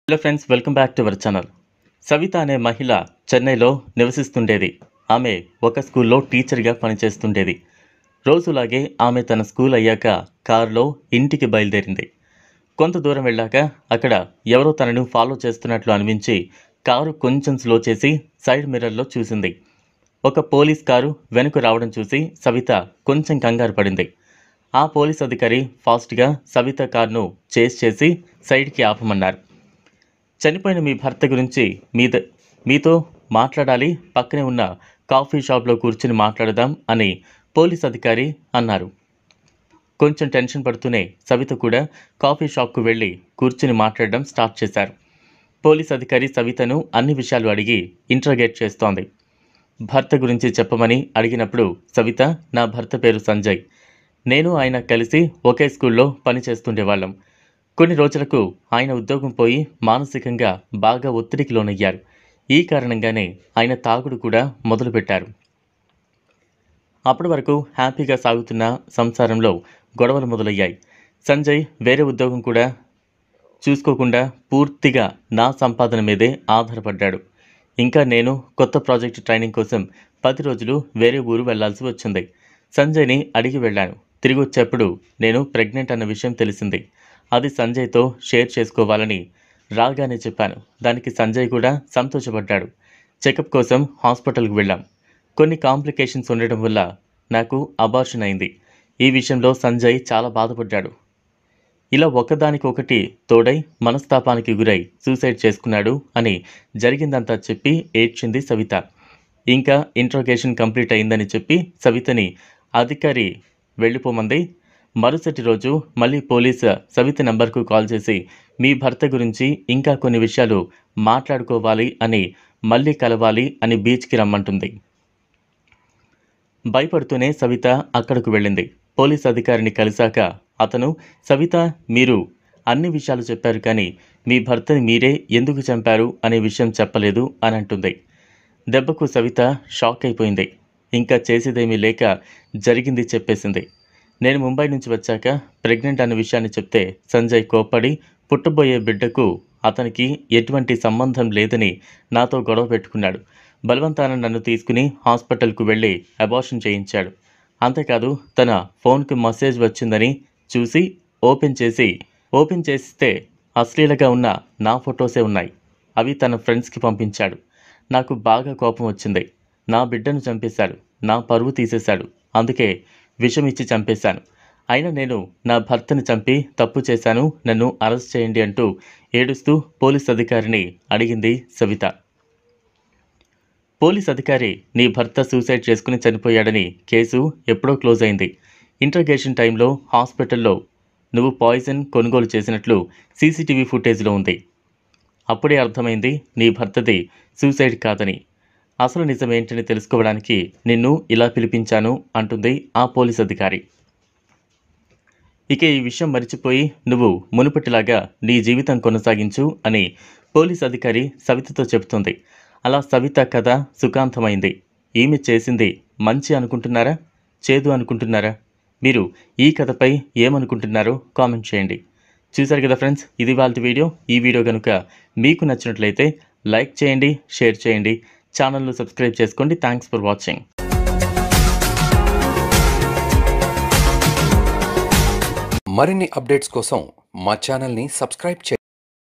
hello friends welcome back to our channel Savita అనే మహిళ చెన్నైలో నివసిస్తుండేది ఆమె ఒక స్కూల్లో టీచర్గా పనిచేస్తుండేది రోజులాగే ఆమె తన స్కూల్ అయ్యాక కారులో ఇంటికి బయలుదేరింది కొంత దూరం వెళ్ళాక అక్కడ ఎవరో తనను ఫాలో చేస్తున్నట్లు అనిపించి కారు కొంచెం స్లో చేసి సైడ్ మిర్రర్లో చూసింది ఒక పోలీస్ కారు వెనుక రావడం చూసి సవిత కొంచెం కంగారు పడింది ఆ పోలీస్ అధికారి ఫాస్ట్గా సవిత కారును చేస్ చేసి సైడ్కి ఆపమన్నారు చనిపోయిన మీ భర్త గురించి మీద మీతో మాట్లాడాలి పక్కనే ఉన్న కాఫీ షాప్లో కూర్చుని మాట్లాడదాం అని పోలీస్ అధికారి అన్నారు కొంచెం టెన్షన్ పడుతూనే సవిత కూడా కాఫీ షాప్కు వెళ్ళి కూర్చుని మాట్లాడడం స్టార్ట్ చేశారు పోలీస్ అధికారి సవితను అన్ని విషయాలు అడిగి ఇంట్రోగేట్ చేస్తోంది భర్త గురించి చెప్పమని అడిగినప్పుడు సవిత నా భర్త పేరు సంజయ్ నేను ఆయన కలిసి ఒకే స్కూల్లో పనిచేస్తుండేవాళ్ళం కొన్ని రోజులకు ఆయన ఉద్యోగం పోయి మానసికంగా బాగా ఒత్తిడికి లోనయ్యారు ఈ కారణంగానే ఆయన తాగుడు కూడా మొదలుపెట్టారు అప్పటి వరకు హ్యాపీగా సాగుతున్న సంసారంలో గొడవలు మొదలయ్యాయి సంజయ్ వేరే ఉద్యోగం కూడా చూసుకోకుండా పూర్తిగా నా సంపాదన మీదే ఆధారపడ్డాడు ఇంకా నేను కొత్త ప్రాజెక్టు ట్రైనింగ్ కోసం పది రోజులు వేరే ఊరు వెళ్లాల్సి వచ్చింది సంజయ్ని అడిగి వెళ్ళాను తిరిగి వచ్చేప్పుడు నేను ప్రెగ్నెంట్ అన్న విషయం తెలిసింది అది సంజయ్తో షేర్ చేసుకోవాలని రాగానే చెప్పాను దానికి సంజయ్ కూడా సంతోషపడ్డాడు చెకప్ కోసం హాస్పిటల్కి వెళ్ళాం కొన్ని కాంప్లికేషన్స్ ఉండడం వల్ల నాకు అబార్షన్ అయింది ఈ విషయంలో సంజయ్ చాలా బాధపడ్డాడు ఇలా ఒకదానికొకటి తోడై మనస్తాపానికి గురై సూసైడ్ చేసుకున్నాడు అని జరిగిందంతా చెప్పి ఏడ్చింది సవిత ఇంకా ఇంట్రోగేషన్ కంప్లీట్ అయిందని చెప్పి సవితని అధికారి వెళ్ళిపోమంది మరుసటి రోజు మళ్ళీ పోలీసు సవిత నంబర్కు కాల్ చేసి మీ భర్త గురించి ఇంకా కొన్ని విషయాలు మాట్లాడుకోవాలి అని మళ్ళీ కలవాలి అని బీచ్కి రమ్మంటుంది భయపడుతూనే సవిత అక్కడకు వెళ్ళింది పోలీస్ అధికారిని కలిశాక అతను సవిత మీరు అన్ని విషయాలు చెప్పారు కానీ మీ భర్తని మీరే ఎందుకు చంపారు అనే విషయం చెప్పలేదు అని అంటుంది దెబ్బకు సవిత షాక్ అయిపోయింది ఇంకా చేసేదేమీ లేక జరిగింది చెప్పేసింది నేను ముంబై నుంచి వచ్చాక ప్రెగ్నెంట్ అన్న విషయాన్ని చెప్తే సంజయ్ కోప్పడి పుట్టబోయే బిడ్డకు అతనికి ఎటువంటి సంబంధం లేదని నాతో గొడవ పెట్టుకున్నాడు బలవంతాన నన్ను తీసుకుని హాస్పిటల్కు వెళ్ళి అబార్షన్ చేయించాడు అంతేకాదు తన ఫోన్కి మెసేజ్ వచ్చిందని చూసి ఓపెన్ చేసి ఓపెన్ చేస్తే అశ్లీలగా ఉన్న నా ఫొటోసే ఉన్నాయి అవి తన ఫ్రెండ్స్కి పంపించాడు నాకు బాగా కోపం వచ్చింది నా బిడ్డను చంపేశాడు నా పరువు తీసేశాడు అందుకే విషం ఇచ్చి చంపేశాను అయినా నేను నా భర్తని చంపి తప్పు చేశాను నన్ను అరెస్ట్ చేయండి అంటూ ఏడుస్తూ పోలీస్ అధికారిని అడిగింది సవిత పోలీస్ అధికారి నీ భర్త సూసైడ్ చేసుకుని చనిపోయాడని కేసు ఎప్పుడో క్లోజ్ అయింది ఇంట్రగేషన్ టైంలో హాస్పిటల్లో నువ్వు పాయిజన్ కొనుగోలు చేసినట్లు సీసీటీవీ ఫుటేజ్లో ఉంది అప్పుడే అర్థమైంది నీ భర్తది సూసైడ్ కాదని అసలు నిజమేంటని తెలుసుకోవడానికి నిన్ను ఇలా పిలిపించాను అంటుంది ఆ పోలీస్ అధికారి ఇక ఈ విషయం మరిచిపోయి నువ్వు మునుపటిలాగా నీ జీవితం కొనసాగించు అని పోలీస్ అధికారి సవితతో చెబుతుంది అలా సవిత కథ సుఖాంతమైంది ఈమె చేసింది మంచి అనుకుంటున్నారా చేదు అనుకుంటున్నారా మీరు ఈ కథపై ఏమనుకుంటున్నారో కామెంట్ చేయండి చూశారు కదా ఫ్రెండ్స్ ఇది వాళ్ళ వీడియో ఈ వీడియో కనుక మీకు నచ్చినట్లయితే లైక్ చేయండి షేర్ చేయండి ఛానల్ను సబ్స్క్రైబ్ చేసుకోండి థ్యాంక్స్ ఫర్ వాచింగ్ మరిన్ని అప్డేట్స్ కోసం మా ఛానల్ని సబ్స్క్రైబ్ చేయండి